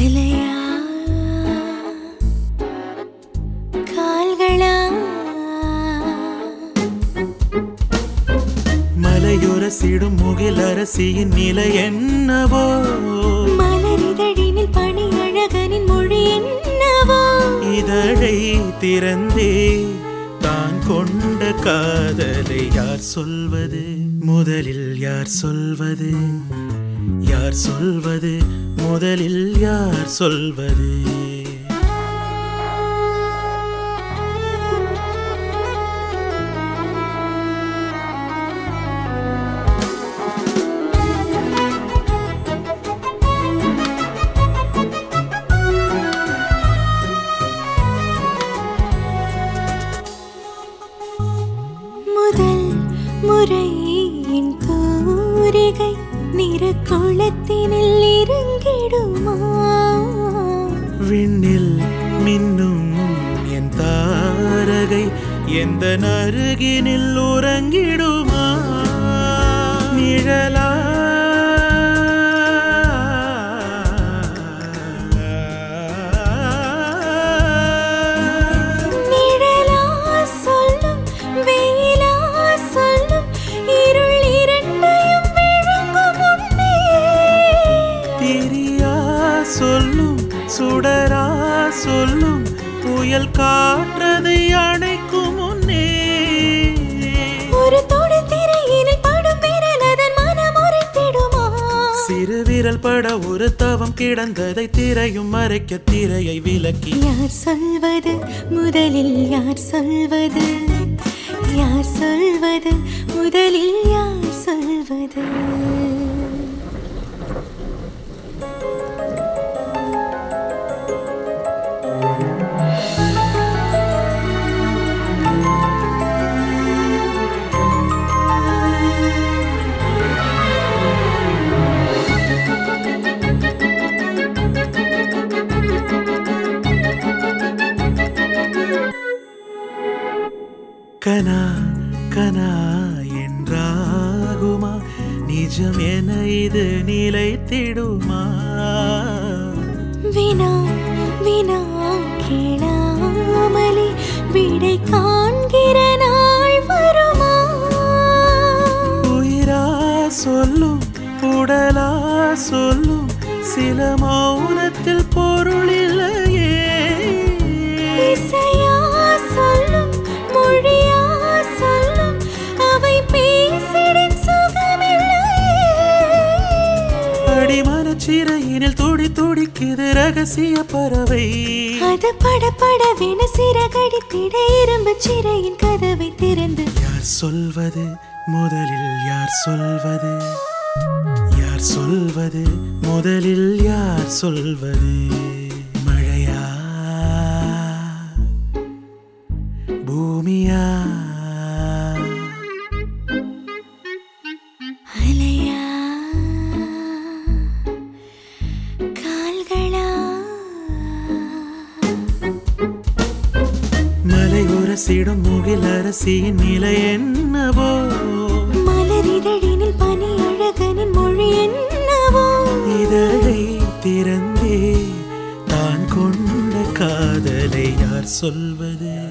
தலையா கால்களா மலையுரசிடும் முகிலரசியின் நிலை என்னவோ மலரிதழினில் பனி அழகனின் மொழி என்னவோ இதழை திறந்தே தான் கொண்ட காதலை யார் சொல்வது முதலில் யார் சொல்வது யார் சொல்வது முதலில் யார் சொல்வது முதல் முறை என் தூரிகை நிறக்குளத்தினில் இறங்கிடுமா விண்ணில் மின்னும் என் தாரகை எந்த அருகினில் உறங்கிடுமா நிழலா நிழலா சொல்லும் வெயிலா சொல்லும் இருள் இரண்டையும் விழுங்கும் முன்னே திரியா சொல்லும் சுடரா சொல்லும் புயல் காற்றதை அணைக்கும் முன்னே ஒரு தொடு திரையினில் படும் விரல் அதன் மனம் உரைத்திடுமா சிறு விரல் பட ஒரு தவம் கிடந்ததை திரையும் மறைக்க திரையை விலக்கி யார் சொல்வது முதலில் யார் சொல்வது யார் சொல்வது முதலில் யார் சொல்வது கனா கனா என்றாகுமா நிஜம் என இது நிலைத்திடுமா வினா வினா கேளாமலே விடை காண்கிற நாள் வருமா உயிரா சொல்லும் உடலா சொல்லும் சில மௌனத்தில் பொருள் இல்லையே இசையா சொல்லும் மொழியா சொல்லும் அவை பேசிடும் சுகமில்லையே அடிமனச்சிறையினில் துடி துடிக்குது ரகசிய பறவை அது பட படவென சிறகடித்திட இரும்பு சிறையின் கதவை திறந்து யார் சொல்வது முதலில் யார் சொல்வது யார் சொல்வது முதலில் யார் சொல்வது மழையா பூமியா அலையா கால்களா மலை உரசிடும் முகில் அரசியின் நிலை என்னவோ மலரிதழினில் பனி அழகனின் மொழி என்னவோ இதழை திறந்தே தான் கொண்ட காதலை யார் சொல்வது